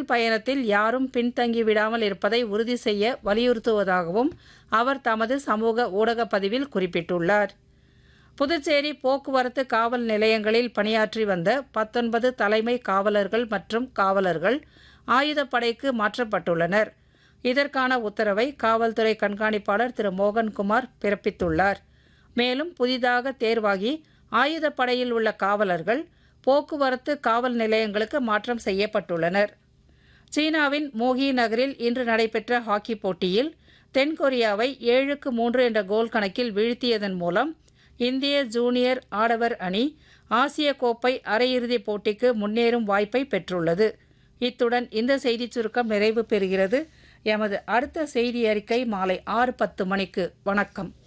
பயணத்தில் யாரும் பின்தங்கிவிடாமல் இருப்பதை உறுதி செய்ய வலியுறுத்துவதாகவும் அவர் தமது சமூக ஊடக பதிவில் குறிப்பிட்டுள்ளார் புதுச்சேரி போக்குவரத்து காவல் நிலையங்களில் பணியாற்றி வந்த பத்தொன்பது தலைமை காவலர்கள் மற்றும் காவலர்கள் ஆயுதப்படைக்கு மாற்றப்பட்டுள்ளனர் இதற்கான உத்தரவை காவல்துறை கண்காணிப்பாளர் திரு மோகன்குமார் பிறப்பித்துள்ளார் மேலும் புதிதாக தேர்வாகி ஆயுதப்படையில் உள்ள காவலர்கள் போக்குவரத்து காவல் நிலையங்களுக்கு மாற்றம் செய்யப்பட்டுள்ளனர் சீனாவின் மோகி நகரில் இன்று நடைபெற்ற ஹாக்கி போட்டியில் தென்கொரியாவை ஏழுக்கு மூன்று என்ற கோல் கணக்கில் வீழ்த்தியதன் மூலம் இந்திய ஜூனியர் ஆடவர் அணி ஆசிய கோப்பை அரையிறுதிப் போட்டிக்கு முன்னேறும் வாய்ப்பை பெற்றுள்ளது இத்துடன் இந்த செய்திச் சுருக்கம் நிறைவு பெறுகிறது எமது அடுத்த செய்தி அறிக்கை மாலை ஆறு பத்து மணிக்கு வணக்கம்